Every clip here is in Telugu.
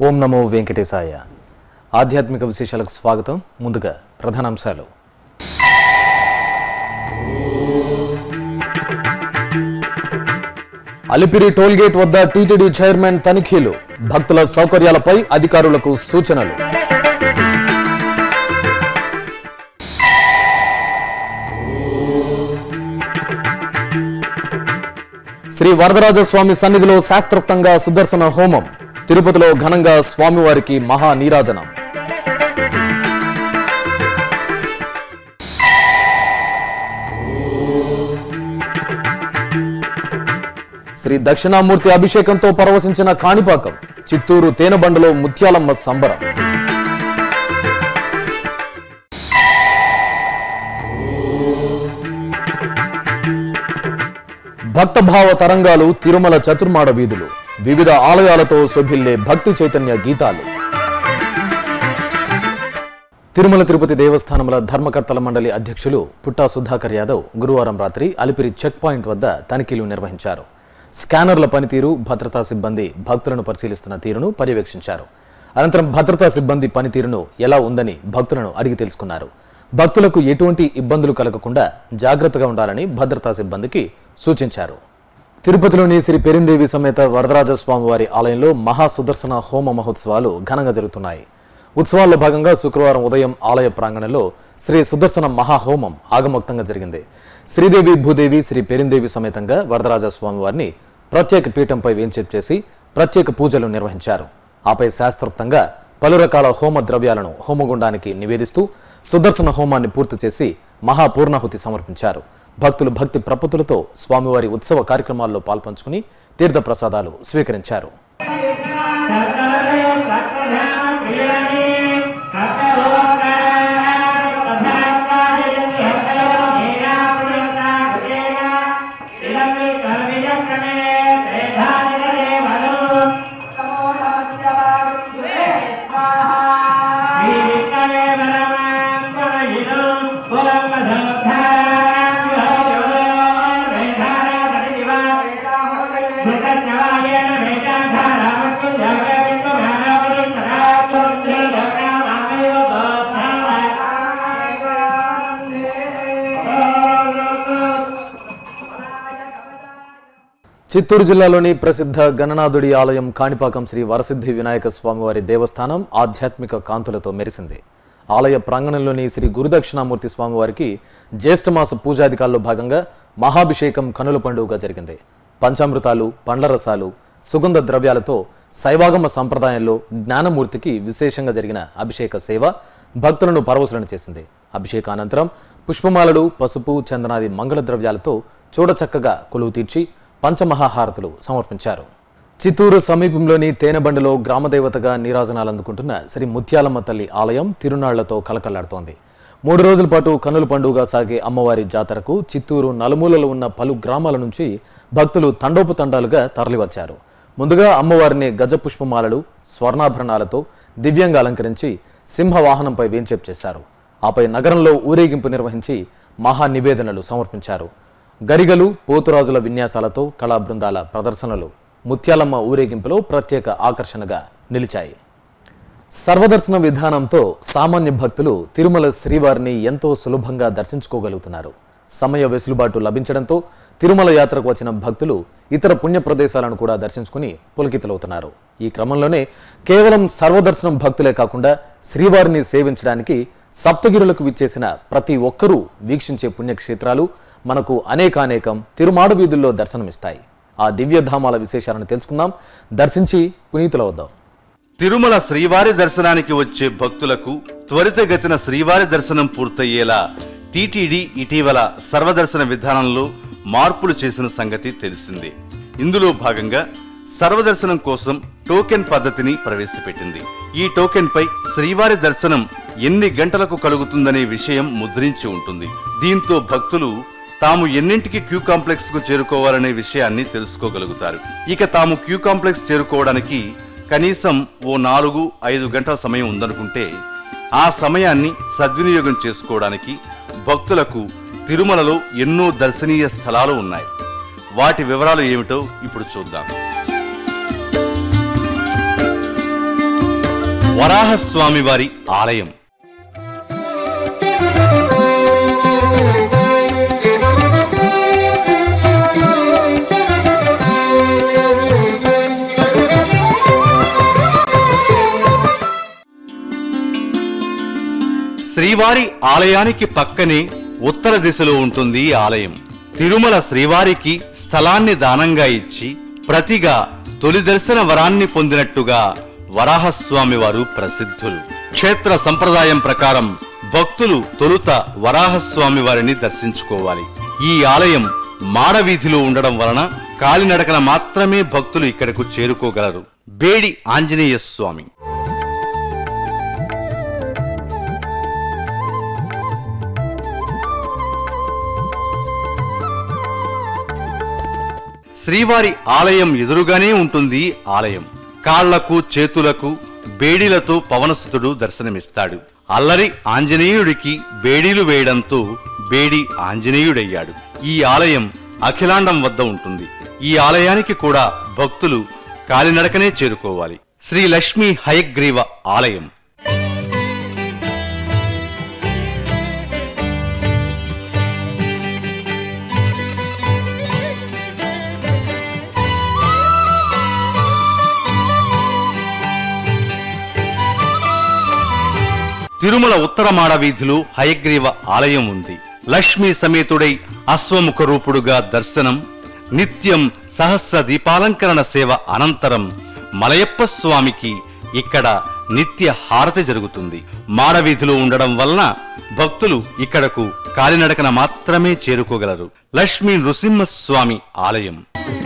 ఓం నమో వెంకటేశాయ ఆధ్యాత్మిక విశేషాలకు స్వాగతం ముందుగా ప్రధానాంశాలు అలిపిరి టోల్గేట్ వద్ద టీటీడీ చైర్మన్ తనిఖీలు భక్తుల సౌకర్యాలపై అధికారులకు సూచనలు శ్రీ వరదరాజస్వామి సన్నిధిలో శాస్త్రోక్తంగా సుదర్శన హోమం తిరుపతిలో ఘనంగా స్వామివారికి మహా నీరాజనం శ్రీ దక్షిణామూర్తి అభిషేకంతో పరవశించిన కాణిపాకం చిత్తూరు తేనెబండలో ముత్యాలమ్మ సంబరం భక్తభావ తరంగాలు తిరుమల చతుర్మాడ వీధులు వివిధ ఆలయాలతో శోభిల్లే భక్తి చైతన్య గీతాలు తిరుమల తిరుపతి దేవస్థానముల ధర్మకర్తల మండలి అధ్యక్షులు పుట్టా సుధాకర్ యాదవ్ గురువారం రాత్రి అలిపిరి చెక్ పాయింట్ వద్ద తనిఖీలు నిర్వహించారు స్కానర్ల పనితీరు భద్రతా సిబ్బంది భక్తులను పరిశీలిస్తున్న తీరును పర్యవేక్షించారు అనంతరం భద్రతా సిబ్బంది పనితీరును ఎలా ఉందని భక్తులను అడిగి తెలుసుకున్నారు భక్తులకు ఎటువంటి ఇబ్బందులు కలగకుండా జాగ్రత్తగా ఉండాలని భద్రతా సిబ్బందికి సూచించారు తిరుపతిలోని శ్రీ పెరిందేవి సమేత వరదరాజస్వామి వారి ఆలయంలో మహా సుదర్శన హోమ మహోత్సవాలు ఘనంగా జరుగుతున్నాయి ఉత్సవాల్లో భాగంగా శుక్రవారం ఉదయం ఆలయ ప్రాంగణంలో శ్రీ సుదర్శన మహాహోమం ఆగమోక్తంగా జరిగింది శ్రీదేవి భూదేవి శ్రీ పెరిందేవి సమేతంగా వరదరాజస్వామి వారిని ప్రత్యేక పీఠంపై వేంచేపు చేసి ప్రత్యేక పూజలు నిర్వహించారు ఆపై శాస్త్రోక్తంగా పలు రకాల హోమ ద్రవ్యాలను హోమగుండానికి నివేదిస్తూ సుదర్శన హోమాన్ని పూర్తి చేసి మహాపూర్ణాహుతి సమర్పించారు భక్తులు భక్తి ప్రపత్తులతో స్వామివారి ఉత్సవ కార్యక్రమాల్లో పాల్పంచుకుని తీర్థ ప్రసాదాలు స్వీకరించారు చిత్తూరు జిల్లాలోని ప్రసిద్ధ గణనాథుడి ఆలయం కాణిపాకం శ్రీ వరసిద్ధి వినాయక స్వామివారి దేవస్థానం ఆధ్యాత్మిక కాంతులతో మెరిసింది ఆలయ ప్రాంగణంలోని శ్రీ గురుదక్షిణామూర్తి స్వామివారికి జ్యేష్ఠమాస పూజాధికాల్లో భాగంగా మహాభిషేకం కనుల పండుగగా జరిగింది పంచామృతాలు పండ్ల రసాలు సుగంధ ద్రవ్యాలతో శైవాగమ సంప్రదాయంలో జ్ఞానమూర్తికి విశేషంగా జరిగిన అభిషేక సేవ భక్తులను పరవశులను చేసింది అభిషేకానంతరం పుష్పమాలలు పసుపు చందనాది మంగళ ద్రవ్యాలతో చూడచక్కగా కొలువు తీర్చి పంచమహాహారతులు సమర్పించారు చిత్తూరు సమీపంలోని తేనెబండలో గ్రామదేవతగా నీరాజనాలు అందుకుంటున్న శ్రీ ముత్యాలమ్మ తల్లి ఆలయం తిరునాళ్లతో కలకల్లాడుతోంది మూడు రోజుల పాటు కన్నుల పండుగ సాగే అమ్మవారి జాతరకు చిత్తూరు నలుమూలలో ఉన్న పలు గ్రామాల నుంచి భక్తులు తండోపతండాలుగా తరలివచ్చారు ముందుగా అమ్మవారిని గజ పుష్పమాలలు స్వర్ణాభరణాలతో దివ్యంగా అలంకరించి సింహ వాహనంపై వేంచేపు చేశారు ఆపై నగరంలో ఊరేగింపు నిర్వహించి మహా నివేదనలు సమర్పించారు గరిగలు పోతురాజుల విన్యాసాలతో కళా బృందాల ప్రదర్శనలు ముత్యాలమ్మ ఊరేగింపులో ప్రత్యేక ఆకర్షణగా నిలిచాయి సర్వదర్శన విధానంతో సామాన్య భక్తులు తిరుమల శ్రీవారిని ఎంతో సులభంగా దర్శించుకోగలుగుతున్నారు సమయ వెసులుబాటు లభించడంతో తిరుమల యాత్రకు వచ్చిన భక్తులు ఇతర పుణ్య ప్రదేశాలను కూడా దర్శించుకుని పులకితులవుతున్నారు ఈ క్రమంలోనే కేవలం సర్వదర్శనం భక్తులే కాకుండా శ్రీవారిని సేవించడానికి సప్తగిరులకు విచ్చేసిన ప్రతి ఒక్కరూ వీక్షించే పుణ్యక్షేత్రాలు మనకు అనేకానేకం తిరుమాడ వీధుల్లో దర్శనమిస్తాయి ఆ దివ్యధామాల విశేషాలను తెలుసుకుందాం దర్శించి పునీతులవుదాం తిరుమల శ్రీవారి దర్శనానికి వచ్చే భక్తులకు త్వరితగతిన శ్రీవారి దర్శనం పూర్తయ్యేలా టీటీడీ ఇటీవల సర్వదర్శన విధానంలో మార్పులు చేసిన సంగతి తెలిసిందే ఇందులో భాగంగా సర్వదర్శనం కోసం టోకెన్ పద్ధతిని ప్రవేశపెట్టింది ఈ టోకెన్ పై శ్రీవారి దర్శనం ఎన్ని గంటలకు కలుగుతుందనే విషయం ముద్రించి ఉంటుంది దీంతో భక్తులు తాము ఎన్నింటికి క్యూ కాంప్లెక్స్ కు చేరుకోవాలనే విషయాన్ని తెలుసుకోగలుగుతారు ఇక తాము క్యూ కాంప్లెక్స్ చేరుకోవడానికి కనీసం ఓ నాలుగు ఐదు గంటల సమయం ఉందనుకుంటే ఆ సమయాన్ని సద్వినియోగం చేసుకోవడానికి భక్తులకు తిరుమలలో ఎన్నో దర్శనీయ స్థలాలు ఉన్నాయి వాటి వివరాలు ఏమిటో ఇప్పుడు చూద్దాం వరాహస్వామి వారి ఆలయం శ్రీవారి ఆలయానికి పక్కనే ఉత్తర దిశలో ఉంటుంది ఈ ఆలయం తిరుమల శ్రీవారికి స్థలాన్ని దానంగా ఇచ్చి ప్రతిగా తొలి దర్శన వరాన్ని పొందినట్టుగా వరాహస్వామి వారు ప్రసిద్ధులు క్షేత్ర సంప్రదాయం ప్రకారం భక్తులు తొలుత వరాహస్వామి వారిని దర్శించుకోవాలి ఈ ఆలయం మాడవీధిలో ఉండడం వలన కాలినడకన మాత్రమే భక్తులు ఇక్కడకు చేరుకోగలరు బేడి ఆంజనేయ స్వామి శ్రీవారి ఆలయం ఎదురుగానే ఉంటుంది ఆలయం కాళ్లకు చేతులకు బేడీలతో పవనసుతుడు దర్శనమిస్తాడు అల్లరి ఆంజనేయుడికి బేడీలు వేయడంతో బేడి ఆంజనేయుడయ్యాడు ఈ ఆలయం అఖిలాండం వద్ద ఉంటుంది ఈ ఆలయానికి కూడా భక్తులు కాలినడకనే చేరుకోవాలి శ్రీ లక్ష్మీ హయగ్రీవ ఆలయం తిరుమల ఉత్తర మాడ వీధిలో హయగ్రీవ ఆలయం ఉంది లక్ష్మీ సమేతుడై అశ్వముఖ రూపుడుగా దర్శనం నిత్యం సహస్ర దీపాలంకరణ సేవ అనంతరం మలయప్ప స్వామికి ఇక్కడ నిత్య హారతి జరుగుతుంది మాడవీధిలో ఉండడం వలన భక్తులు ఇక్కడకు కాలినడకన మాత్రమే చేరుకోగలరు లక్ష్మీ నృసింహస్వామి ఆలయం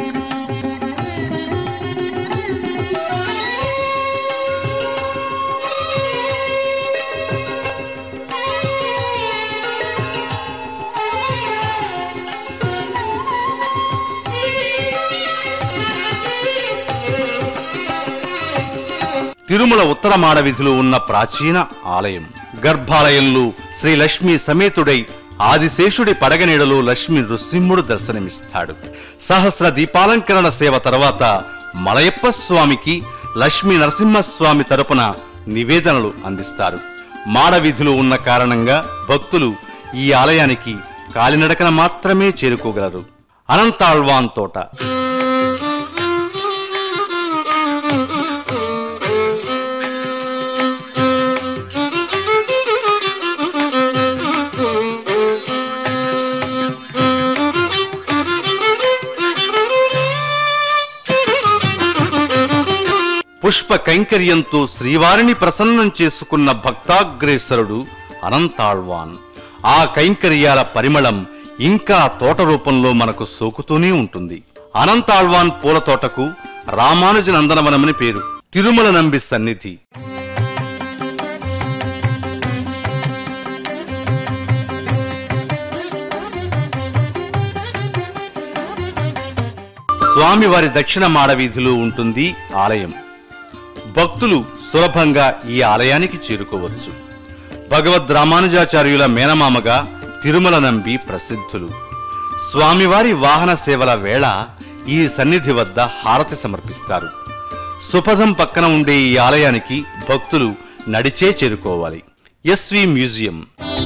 తిరుమల ఉత్తర మాడవీధిలో ఉన్న ప్రాచీన ఆలయం గర్భాలయంలో శ్రీ లక్ష్మీ సమేతుడై ఆదిశేషుడి పడగనీడలో లక్ష్మీ నృసింహుడు దర్శనమిస్తాడు సహస్ర దీపాలంకరణ సేవ తర్వాత మలయప్ప స్వామికి లక్ష్మీ నరసింహస్వామి తరపున నివేదనలు అందిస్తారు మాడవీధిలో ఉన్న కారణంగా భక్తులు ఈ ఆలయానికి కాలినడకన మాత్రమే చేరుకోగలరు అనంతాళ్వాన్ తోట పుష్ప కైంకర్యంతో శ్రీవారిని ప్రసన్నం చేసుకున్న భక్తాగ్రేసరుడు అనంతాళ్వాన్ ఆ కైంకర్యాల పరిమళం ఇంకా తోట రూపంలో మనకు సోకుతూనే ఉంటుంది అనంతాళ్వాన్ పూల తోటకు రామానుజ నందనవనమని పేరు తిరుమల నంబి సన్నిధి స్వామివారి దక్షిణ మాడవీధిలో ఉంటుంది ఆలయం భక్తులు సులభంగా ఈ ఆలయానికి చేరుకోవచ్చు భగవద్ రామానుజాచార్యుల మేనమామగా తిరుమల నంబి ప్రసిద్ధులు స్వామివారి వాహన సేవల వేళ ఈ సన్నిధి వద్ద హారతి సమర్పిస్తారు సుపథం పక్కన ఉండే ఈ ఆలయానికి భక్తులు నడిచే చేరుకోవాలి ఎస్వి మ్యూజియం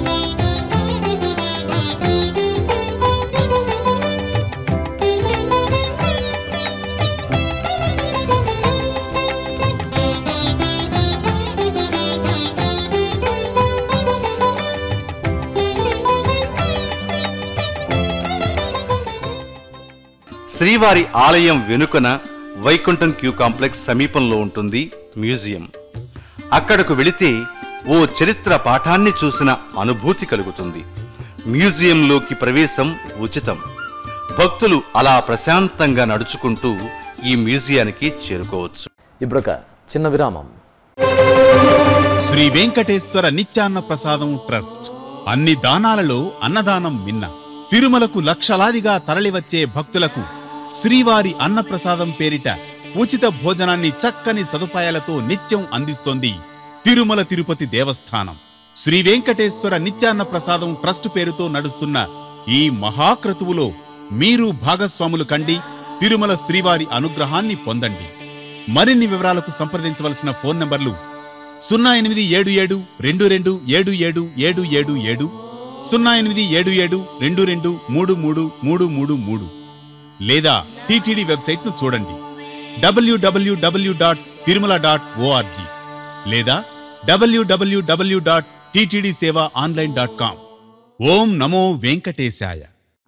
శ్రీవారి ఆలయం వెనుకన వైకుంఠం క్యూ కాంప్లెక్స్ సమీపంలో ఉంటుంది మ్యూజియం అక్కడకు వెళితే ఓ చరిత్ర పాఠాన్ని చూసిన అనుభూతి కలుగుతుంది మ్యూజియంలోకి ప్రవేశం ఉచితం భక్తులు అలా ప్రశాంతంగా నడుచుకుంటూ ఈ మ్యూజియానికి చేరుకోవచ్చు ఇప్పుడొక చిన్న విరామం శ్రీ వెంకటేశ్వర నిత్యాన్న ప్రసాదం ట్రస్ట్ అన్ని దానాలలో అన్నదానం మిన్న తిరుమలకు లక్షలాదిగా తరలివచ్చే భక్తులకు శ్రీవారి అన్నప్రసాదం పేరిట ఉచిత భోజనాన్ని చక్కని సదుపాయాలతో నిత్యం అందిస్తోంది తిరుమల తిరుపతి దేవస్థానం శ్రీ వెంకటేశ్వర నిత్యాన్న ప్రసాదం ట్రస్ట్ పేరుతో నడుస్తున్న ఈ మహాక్రతువులో మీరు భాగస్వాములు కండి తిరుమల శ్రీవారి అనుగ్రహాన్ని పొందండి మరిన్ని వివరాలకు సంప్రదించవలసిన ఫోన్ నంబర్లు సున్నా ఎనిమిది ఏడు ఏడు రెండు రెండు ఏడు ఏడు ఏడు ఏడు ఏడు సున్నా ఎనిమిది ఏడు ఏడు రెండు రెండు మూడు మూడు మూడు మూడు మూడు లేదా టీటీడీ వెబ్సైట్ను చూడండి డబ్ల్యూడబ్ల్యూడబ్ల్యూ డాట్ తిరుమల డాట్ ఓఆర్జీ లేదా డబ్ల్యూడబ్ల్యూడబ్ల్యూ dot TTD seva online dot com ఓం నమో వెంకటేశాయ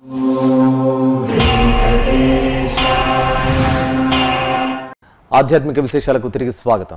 ఆధ్యాత్మిక విశేషాలకు తిరిగి స్వాగతం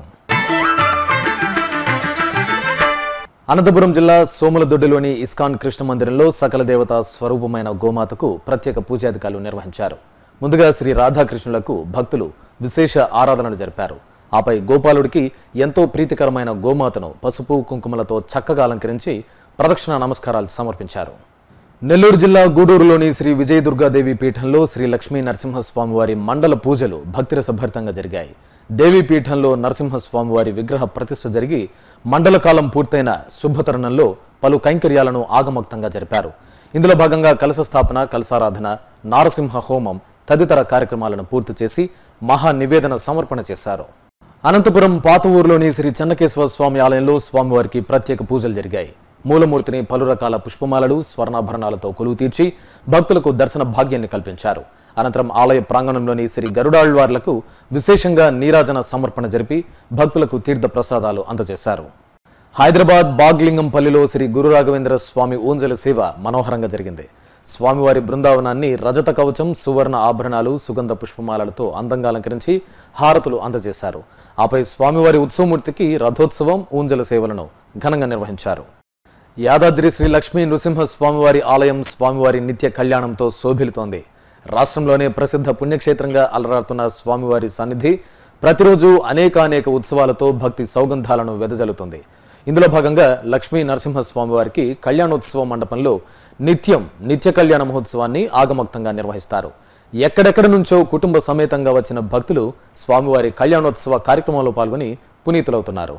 అనంతపురం జిల్లా సోములదొడ్డిలోని ఇస్కాన్ కృష్ణ మందిరంలో సకల దేవత స్వరూపమైన గోమాతకు ప్రత్యేక పూజాధికారులు నిర్వహించారు ముందుగా శ్రీ రాధాకృష్ణులకు భక్తులు విశేష ఆరాధనలు జరిపారు ఆపై గోపాలుడికి ఎంతో ప్రీతికరమైన గోమాతను పసుపు కుంకుమలతో చక్కగా అలంకరించి ప్రదక్షిణ నమస్కారాలు సమర్పించారు నెల్లూరు జిల్లా గూడూరులోని శ్రీ విజయదుర్గాదేవి పీఠంలో శ్రీ లక్ష్మీ నరసింహస్వామివారి మండల పూజలు భక్తిరసభరితంగా జరిగాయి దేవి పీఠంలో నరసింహస్వామివారి విగ్రహ ప్రతిష్ఠ జరిగి మండల కాలం పూర్తయిన శుభతరుణంలో పలు కైంకర్యాలను ఆగమోక్తంగా జరిపారు ఇందులో భాగంగా కలశ స్థాపన కలశారాధన నారసింహ హోమం తదితర కార్యక్రమాలను పూర్తి చేసి మహా నివేదన సమర్పణ చేశారు అనంతపురం పాత ఊరులోని శ్రీ చెన్నకేశ్వర స్వామి ఆలయంలో స్వామివారికి ప్రత్యేక పూజలు జరిగాయి మూలమూర్తిని పలు రకాల పుష్పమాలలు స్వర్ణాభరణాలతో కొలువు తీర్చి భక్తులకు దర్శన భాగ్యాన్ని కల్పించారు అనంతరం ఆలయ ప్రాంగణంలోని శ్రీ గరుడాళ్వార్లకు విశేషంగా నీరాజన సమర్పణ జరిపి భక్తులకు తీర్థ ప్రసాదాలు అందజేశారు హైదరాబాద్ బాగ్లింగంపల్లిలో శ్రీ గురు రాఘవేంద్ర స్వామి ఊంజల సేవ మనోహరంగా జరిగింది స్వామివారి బృందావనాన్ని రజత కవచం సువర్ణ ఆభరణాలు సుగంధ పుష్పమాలలతో అందంగా అలంకరించి హారతులు అందజేశారు ఆపై స్వామివారి ఉత్సవమూర్తికి రథోత్సవం ఊంజల సేవలను ఘనంగా నిర్వహించారు యాదాద్రి శ్రీ లక్ష్మీ నృసింహ స్వామివారి ఆలయం స్వామివారి నిత్య కళ్యాణంతో శోభిలుతోంది రాష్ట్రంలోనే ప్రసిద్ధ పుణ్యక్షేత్రంగా అలరాడుతున్న స్వామివారి సన్నిధి ప్రతిరోజు అనేకానేక ఉత్సవాలతో భక్తి సౌగంధాలను వెదజల్లుతుంది ఇందులో భాగంగా లక్ష్మీ నరసింహ స్వామివారికి కళ్యాణోత్సవ మండపంలో నిత్యం నిత్య కళ్యాణ మహోత్సవాన్ని ఆగమోక్తంగా నిర్వహిస్తారు ఎక్కడెక్కడ నుంచో కుటుంబ సమేతంగా వచ్చిన భక్తులు స్వామివారి కళ్యాణోత్సవ కార్యక్రమంలో పాల్గొని పునీతులవుతున్నారు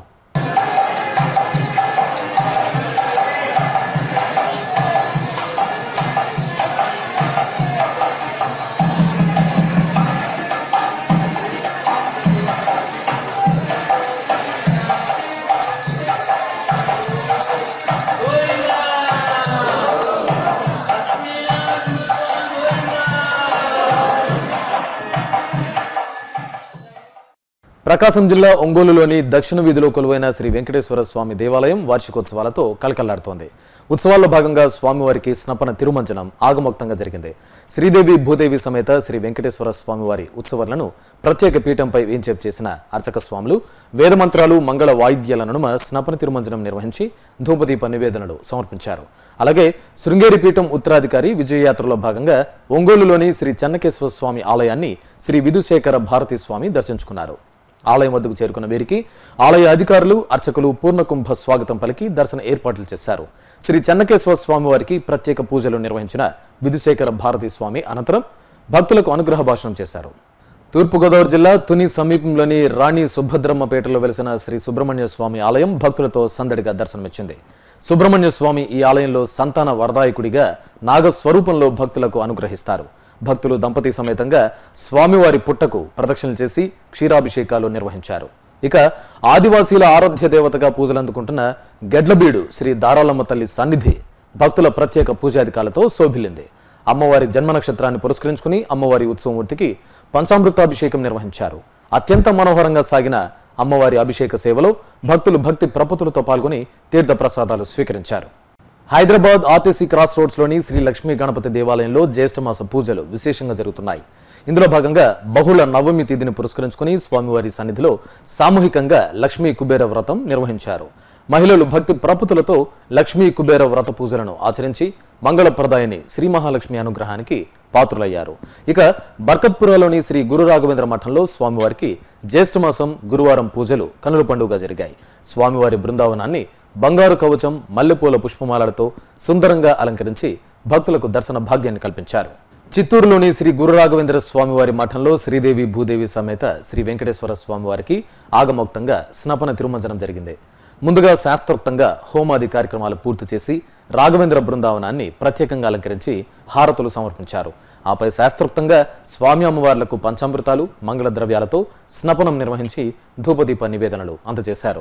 ప్రకాశం జిల్లా ఒంగోలులోని దక్షిణ వీధిలో కొలువైన శ్రీ వెంకటేశ్వర స్వామి దేవాలయం వార్షికోత్సవాలతో కలకల్లాడుతోంది ఉత్సవాల్లో భాగంగా స్వామివారికి స్నపన తిరుమంజనం ఆగమోక్తంగా జరిగింది శ్రీదేవి భూదేవి సమేత శ్రీ వెంకటేశ్వర స్వామివారి ఉత్సవాలను ప్రత్యేక పీఠంపై వేంచేపు చేసిన అర్చక స్వాములు వేదమంత్రాలు మంగళ వాయిద్యాల నడుమ స్నపన తిరుమంజనం నిర్వహించి ధూపదీప నివేదనలు సమర్పించారు అలాగే శృంగేరి పీఠం ఉత్తరాధికారి విజయయాత్రలో భాగంగా ఒంగోలులోని శ్రీ చెన్నకేశ్వర స్వామి ఆలయాన్ని శ్రీ విధుశేఖర భారతీ స్వామి దర్శించుకున్నారు ఆలయం వద్దకు చేరుకున్న వీరికి ఆలయ అధికారులు అర్చకులు పూర్ణకుంభ స్వాగతం పలికి దర్శన ఏర్పాట్లు చేశారు శ్రీ చెన్నకేశ్వర స్వామి వారికి ప్రత్యేక పూజలు నిర్వహించిన విధుశేఖర భారతీ స్వామి అనంతరం భక్తులకు అనుగ్రహ భాషణం చేశారు తూర్పుగోదావరి జిల్లా తుని సమీపంలోని రాణి సుభద్రమ్మపేటలో వెలిసిన శ్రీ సుబ్రహ్మణ్య స్వామి ఆలయం భక్తులతో సందడిగా దర్శనమిచ్చింది సుబ్రహ్మణ్య స్వామి ఈ ఆలయంలో సంతాన వరదాయకుడిగా నాగస్వరూపంలో భక్తులకు అనుగ్రహిస్తారు భక్తులు దంపతి సమేతంగా స్వామివారి పుట్టకు ప్రదక్షిణలు చేసి క్షీరాభిషేకాలు నిర్వహించారు ఇక ఆదివాసీల ఆరాధ్య దేవతగా పూజలు అందుకుంటున్న గెడ్లబీడు శ్రీ దారాలమ్మ తల్లి సన్నిధి భక్తుల ప్రత్యేక పూజాధికాలతో శోభిల్లింది అమ్మవారి జన్మ నక్షత్రాన్ని పురస్కరించుకుని అమ్మవారి ఉత్సవమూర్తికి పంచామృతాభిషేకం నిర్వహించారు అత్యంత మనోహరంగా సాగిన అమ్మవారి అభిషేక సేవలో భక్తులు భక్తి ప్రపతులతో పాల్గొని తీర్థ ప్రసాదాలు స్వీకరించారు హైదరాబాద్ ఆర్టీసీ క్రాస్ రోడ్స్ లోని శ్రీ లక్ష్మీ గణపతి దేవాలయంలో జ్యేష్ఠమాస పూజలు విశేషంగా జరుగుతున్నాయి ఇందులో భాగంగా బహుళ నవమి తిథిని పురస్కరించుకుని స్వామివారి సన్నిధిలో సామూహికంగా లక్ష్మీ కుబేర వ్రతం నిర్వహించారు మహిళలు భక్తి ప్రపతులతో లక్ష్మీ కుబేర వ్రత పూజలను ఆచరించి మంగళప్రదాయని శ్రీ మహాలక్ష్మి అనుగ్రహానికి పాత్రులయ్యారు ఇక బర్కత్పురలోని శ్రీ గురు రాఘవేంద్ర మఠంలో స్వామివారికి జ్యేష్ఠమాసం గురువారం పూజలు కనుల పండుగ జరిగాయి స్వామివారి బృందావనాన్ని బంగారు కవచం మల్లెపూల పుష్పమాలలతో సుందరంగా అలంకరించి భక్తులకు దర్శన భాగ్యాన్ని కల్పించారు చిత్తూరులోని శ్రీ గురు రాఘవేంద్ర స్వామివారి మఠంలో శ్రీదేవి భూదేవి సమేత శ్రీ వెంకటేశ్వర స్వామివారికి ఆగమోక్తంగా స్నపన తిరుమంజనం జరిగింది ముందుగా శాస్త్రోక్తంగా హోమాది కార్యక్రమాలు పూర్తి చేసి రాఘవేంద్ర బృందావనాన్ని ప్రత్యేకంగా అలంకరించి హారతులు సమర్పించారు ఆపై శాస్త్రోక్తంగా స్వామి అమ్మవార్లకు పంచామృతాలు మంగళ ద్రవ్యాలతో స్నపనం నిర్వహించి ధూపదీప నివేదనలు అందజేశారు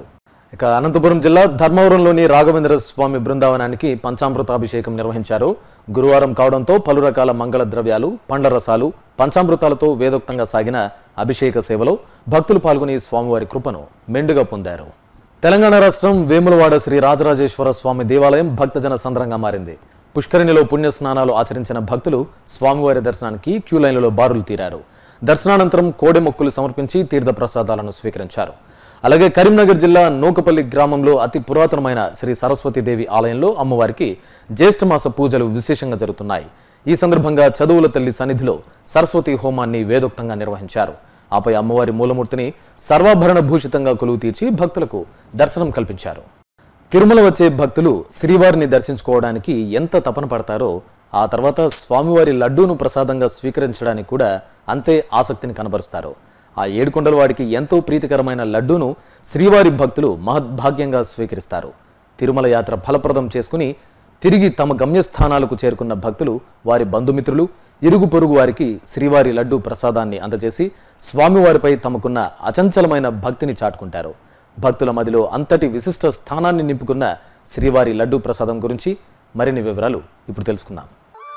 ఇక అనంతపురం జిల్లా ధర్మవరంలోని రాఘవేంద్ర స్వామి బృందావనానికి పంచామృతాభిషేకం నిర్వహించారు గురువారం కావడంతో పలు రకాల మంగళ ద్రవ్యాలు పండ్ల రసాలు పంచామృతాలతో వేదోక్తంగా సాగిన అభిషేక సేవలో భక్తులు పాల్గొని స్వామివారి కృపను మెండుగా పొందారు తెలంగాణ రాష్ట్రం వేములవాడ శ్రీ రాజరాజేశ్వర స్వామి దేవాలయం భక్తజన సంద్రంగా మారింది పుష్కరిణిలో పుణ్య స్నానాలు ఆచరించిన భక్తులు స్వామివారి దర్శనానికి క్యూ లైన్లలో బారులు తీరారు దర్శనానంతరం కోడె మొక్కులు సమర్పించి తీర్థ ప్రసాదాలను స్వీకరించారు అలాగే కరీంనగర్ జిల్లా నూకపల్లి గ్రామంలో అతి పురాతనమైన శ్రీ సరస్వతీదేవి ఆలయంలో అమ్మవారికి జ్యేష్ఠమాస పూజలు విశేషంగా జరుగుతున్నాయి ఈ సందర్భంగా చదువుల తల్లి సన్నిధిలో సరస్వతి హోమాన్ని వేదోక్తంగా నిర్వహించారు ఆపై అమ్మవారి మూలమూర్తిని సర్వాభరణ భూషితంగా కొలువు తీర్చి భక్తులకు దర్శనం కల్పించారు తిరుమల వచ్చే భక్తులు శ్రీవారిని దర్శించుకోవడానికి ఎంత తపన పడతారో ఆ తర్వాత స్వామివారి లడ్డూను ప్రసాదంగా స్వీకరించడానికి కూడా అంతే ఆసక్తిని కనబరుస్తారు ఆ ఏడుకొండల వాడికి ఎంతో ప్రీతికరమైన లడ్డూను శ్రీవారి భక్తులు మహద్భాగ్యంగా స్వీకరిస్తారు తిరుమల యాత్ర ఫలప్రదం చేసుకుని తిరిగి తమ గమ్యస్థానాలకు చేరుకున్న భక్తులు వారి బంధుమిత్రులు ఇరుగు పొరుగు వారికి శ్రీవారి లడ్డూ ప్రసాదాన్ని అందజేసి స్వామివారిపై తమకున్న అచంచలమైన భక్తిని చాటుకుంటారు భక్తుల మదిలో అంతటి విశిష్ట స్థానాన్ని నింపుకున్న శ్రీవారి లడ్డూ ప్రసాదం గురించి మరిన్ని వివరాలు ఇప్పుడు తెలుసుకుందాం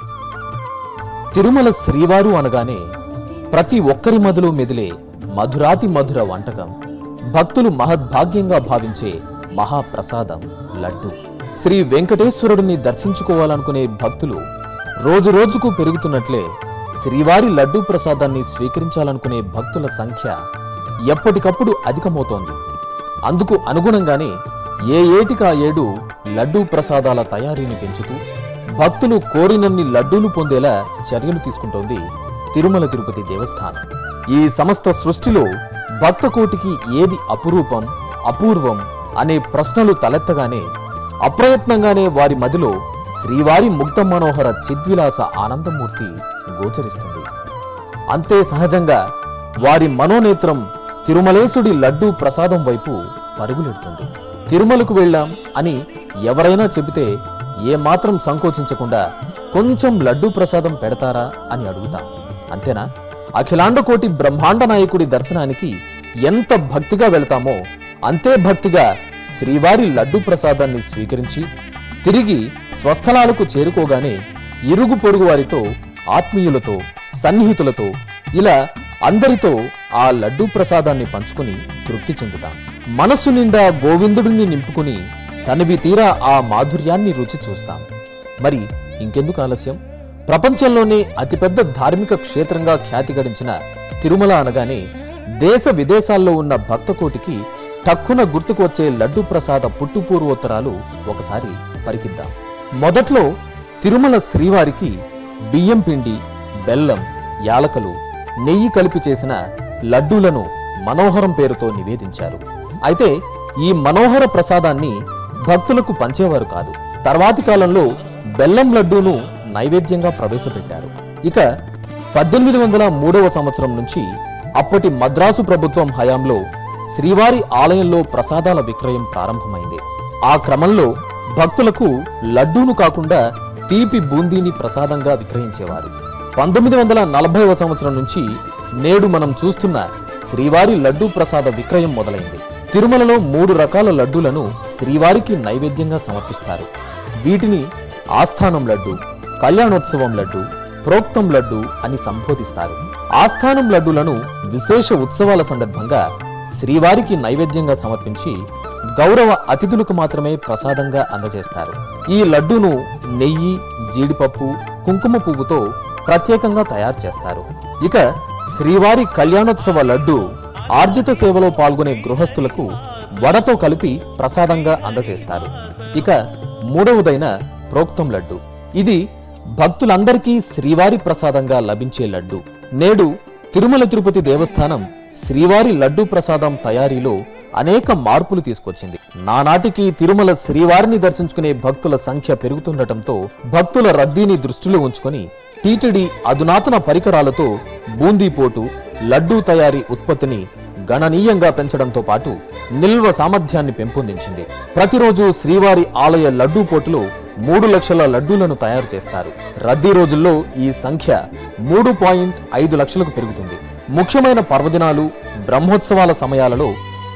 తిరుమల శ్రీవారు అనగానే ప్రతి ఒక్కరి మదిలో మెదిలే మధురాతి మధుర వంటకం భక్తులు మహద్భాగ్యంగా భావించే మహాప్రసాదం లడ్డు శ్రీ వెంకటేశ్వరుడిని దర్శించుకోవాలనుకునే భక్తులు రోజు రోజుకు పెరుగుతున్నట్లే శ్రీవారి లడ్డూ ప్రసాదాన్ని స్వీకరించాలనుకునే భక్తుల సంఖ్య ఎప్పటికప్పుడు అధికమవుతోంది అందుకు అనుగుణంగానే ఏ ఏటికా ఏడు లడ్డూ ప్రసాదాల తయారీని పెంచుతూ భక్తులు కోరినన్ని లడ్డూలు పొందేలా చర్యలు తీసుకుంటోంది తిరుమల తిరుపతి దేవస్థానం ఈ సమస్త సృష్టిలో భక్తకోటికి ఏది అపురూపం అపూర్వం అనే ప్రశ్నలు తలెత్తగానే అప్రయత్నంగానే వారి మదిలో శ్రీవారి ముగ్ధ మనోహర చిద్విలాస ఆనందమూర్తి గోచరిస్తుంది అంతే సహజంగా వారి మనోనేత్రం తిరుమలేశుడి లడ్డూ ప్రసాదం వైపు పరుగులెడుతుంది తిరుమలకు వెళ్ళాం అని ఎవరైనా చెబితే ఏమాత్రం సంకోచించకుండా కొంచెం లడ్డూ ప్రసాదం పెడతారా అని అడుగుతాం అంతేనా అఖిలాండకోటి బ్రహ్మాండ నాయకుడి దర్శనానికి ఎంత భక్తిగా వెళ్తామో అంతే భక్తిగా శ్రీవారి లడ్డూ ప్రసాదాన్ని స్వీకరించి తిరిగి స్వస్థలాలకు చేరుకోగానే ఇరుగు పొరుగు వారితో ఆత్మీయులతో సన్నిహితులతో ఇలా అందరితో ఆ లడ్డూ ప్రసాదాన్ని పంచుకుని తృప్తి చెందుతాం మనస్సు నిండా గోవిందుడిని నింపుకుని తనివి తీరా ఆ మాధుర్యాన్ని రుచి చూస్తాం మరి ఇంకెందుకు ఆలస్యం ప్రపంచంలోనే అతిపెద్ద ధార్మిక క్షేత్రంగా ఖ్యాతి గడించిన తిరుమల అనగానే దేశ విదేశాల్లో ఉన్న భక్తకోటికి టక్కున గుర్తుకు వచ్చే లడ్డు ప్రసాద పుట్టుపూర్వోత్తరాలు ఒకసారి పరికిద్దాం మొదట్లో తిరుమల శ్రీవారికి బియ్యం పిండి బెల్లం యాలకలు నెయ్యి కలిపి చేసిన లడ్డూలను మనోహరం పేరుతో నివేదించారు అయితే ఈ మనోహర ప్రసాదాన్ని భక్తులకు పంచేవారు కాదు తర్వాతి కాలంలో బెల్లం లడ్డూను నైవేద్యంగా ప్రవేశపెట్టారు ఇక పద్దెనిమిది వందల మూడవ సంవత్సరం నుంచి అప్పటి మద్రాసు ప్రభుత్వం హయాంలో శ్రీవారి ఆలయంలో ప్రసాదాల విక్రయం ప్రారంభమైంది ఆ క్రమంలో భక్తులకు లడ్డూను కాకుండా తీపి బూందీని ప్రసాదంగా విక్రయించేవారు పంతొమ్మిది వందల నలభైవ సంవత్సరం నుంచి నేడు మనం చూస్తున్న శ్రీవారి లడ్డూ ప్రసాద విక్రయం మొదలైంది తిరుమలలో మూడు రకాల లడ్డూలను శ్రీవారికి నైవేద్యంగా సమర్పిస్తారు వీటిని ఆస్థానం లడ్డు కళ్యాణోత్సవం లడ్డు ప్రోక్తం లడ్డు అని సంబోధిస్తారు ఆస్థానం లడ్డులను విశేష ఉత్సవాల సందర్భంగా శ్రీవారికి నైవేద్యంగా సమర్పించి గౌరవ అతిథులకు మాత్రమే ప్రసాదంగా అందజేస్తారు ఈ లడ్డూను నెయ్యి జీడిపప్పు కుంకుమ పువ్వుతో ప్రత్యేకంగా తయారు చేస్తారు ఇక శ్రీవారి కళ్యాణోత్సవ లడ్డు ఆర్జిత సేవలో పాల్గొనే గృహస్థులకు వడతో కలిపి ప్రసాదంగా అందజేస్తారు ఇక మూడవదైన ప్రోక్తం లడ్డు ఇది భక్తులందరికీ శ్రీవారి ప్రసాదంగా లభించే లడ్డు నేడు తిరుమల తిరుపతి దేవస్థానం శ్రీవారి లడ్డు ప్రసాదం తయారీలో అనేక మార్పులు తీసుకొచ్చింది నానాటికి తిరుమల శ్రీవారిని దర్శించుకునే భక్తుల సంఖ్య పెరుగుతుండటంతో భక్తుల రద్దీని దృష్టిలో ఉంచుకొని టీటీడీ అధునాతన పరికరాలతో బూందీపోటు లడ్డూ తయారీ ఉత్పత్తిని గణనీయంగా పెంచడంతో పాటు నిల్వ సామర్థ్యాన్ని పెంపొందించింది ప్రతిరోజు శ్రీవారి ఆలయ లడ్డూ పోటులో మూడు లక్షల లడ్డూలను తయారు చేస్తారు రద్దీ రోజుల్లో ఈ సంఖ్య మూడు పాయింట్ ఐదు లక్షలకు పెరుగుతుంది ముఖ్యమైన పర్వదినాలు బ్రహ్మోత్సవాల సమయాలలో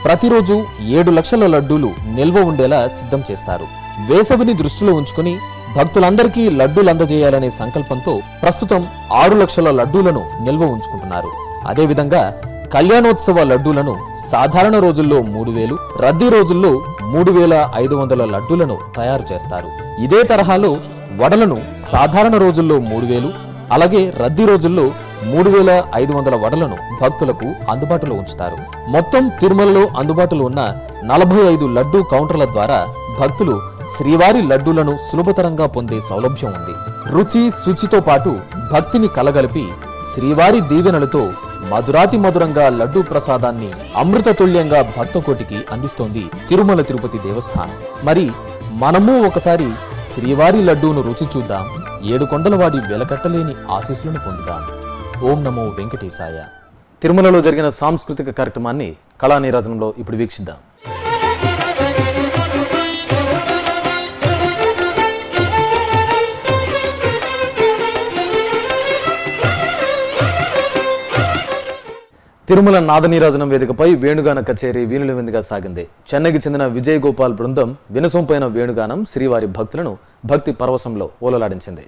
ప్రతిరోజు ఏడు లక్షల లడ్డూలు నిల్వ ఉండేలా సిద్ధం చేస్తారు వేసవిని దృష్టిలో ఉంచుకుని భక్తులందరికీ లడ్డూలు అందజేయాలనే సంకల్పంతో ప్రస్తుతం ఆరు లక్షల లడ్డూలను నిల్వ ఉంచుకుంటున్నారు అదేవిధంగా కళ్యాణోత్సవ లడ్డూలను సాధారణ రోజుల్లో మూడు వేలు రద్దీ రోజుల్లో మూడు వేల ఐదు వందల లడ్డూలను తయారు చేస్తారు ఇదే తరహాలో వడలను సాధారణ రోజుల్లో మూడు వేలు అలాగే రద్దీ రోజుల్లో మూడు వేల ఐదు వందల వడలను భక్తులకు అందుబాటులో ఉంచుతారు మొత్తం తిరుమలలో అందుబాటులో ఉన్న నలభై ఐదు లడ్డూ కౌంటర్ల ద్వారా భక్తులు శ్రీవారి లడ్డూలను సులభతరంగా పొందే సౌలభ్యం ఉంది రుచి శుచితో పాటు భక్తిని కలగలిపి శ్రీవారి దీవెనలతో మధురాతి మధురంగా లడ్డూ ప్రసాదాన్ని అమృతతుల్యంగా భక్తకోటికి అందిస్తోంది తిరుమల తిరుపతి దేవస్థానం మరి మనము ఒకసారి శ్రీవారి లడ్డూను రుచి చూద్దాం ఏడు కొండలవాడి వెలకట్టలేని ఆశీస్సులను పొందుదాం ఓం నమో వెంకటేశాయ తిరుమలలో జరిగిన సాంస్కృతిక కార్యక్రమాన్ని కళా నీరాజనంలో ఇప్పుడు వీక్షిద్దాం తిరుమల నాదనీరాజనం వేదికపై వేణుగాన కచేరీ వీణుల విందుగా సాగింది చెన్నైకి చెందిన విజయ్ గోపాల్ బృందం వినసొంపైన వేణుగానం శ్రీవారి భక్తులను భక్తి పరవశంలో ఓలలాడించింది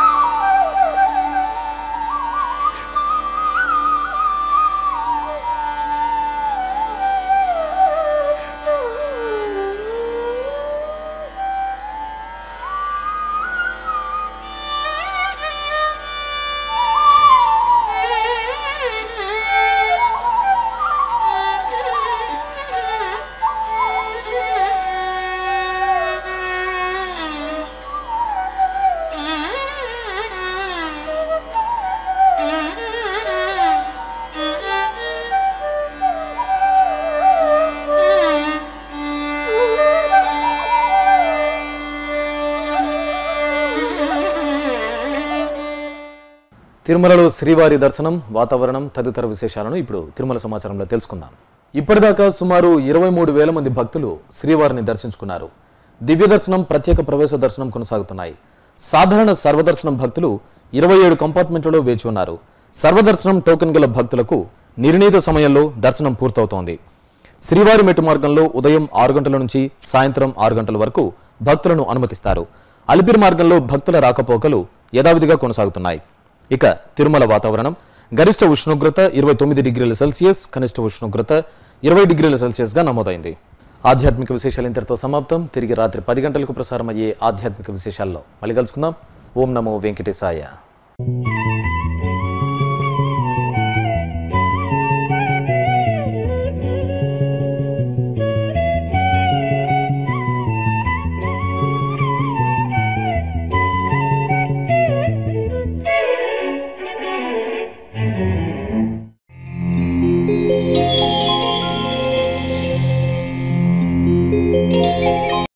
తిరుమలలో శ్రీవారి దర్శనం వాతావరణం తదితర విశేషాలను ఇప్పుడు తిరుమల సమాచారంలో తెలుసుకుందాం ఇప్పటిదాకా సుమారు ఇరవై మూడు వేల మంది భక్తులు శ్రీవారిని దర్శించుకున్నారు దివ్య దర్శనం ప్రత్యేక ప్రవేశ దర్శనం కొనసాగుతున్నాయి సాధారణ సర్వదర్శనం భక్తులు ఇరవై ఏడు కంపార్ట్మెంట్లలో వేచి ఉన్నారు సర్వదర్శనం టోకెన్ గల భక్తులకు నిర్ణీత సమయంలో దర్శనం పూర్తవుతోంది శ్రీవారి మెట్టు మార్గంలో ఉదయం ఆరు గంటల నుంచి సాయంత్రం ఆరు గంటల వరకు భక్తులను అనుమతిస్తారు అలిపిరి మార్గంలో భక్తుల రాకపోకలు యథావిధిగా కొనసాగుతున్నాయి ఇక తిరుమల వాతావరణం గరిష్ట ఉష్ణోగ్రత ఇరవై తొమ్మిది డిగ్రీల సెల్సియస్ కనిష్ట ఉష్ణోగ్రత ఇరవై డిగ్రీల సెల్సియస్గా నమోదైంది ఆధ్యాత్మిక విశేషాలు ఇంతటితో సమాప్తం తిరిగి రాత్రి పది గంటలకు ప్రసారం అయ్యే ఆధ్యాత్మిక విశేషాల్లో మళ్ళీ కలుసుకుందాం ఓం నమో వెంకటేశాయ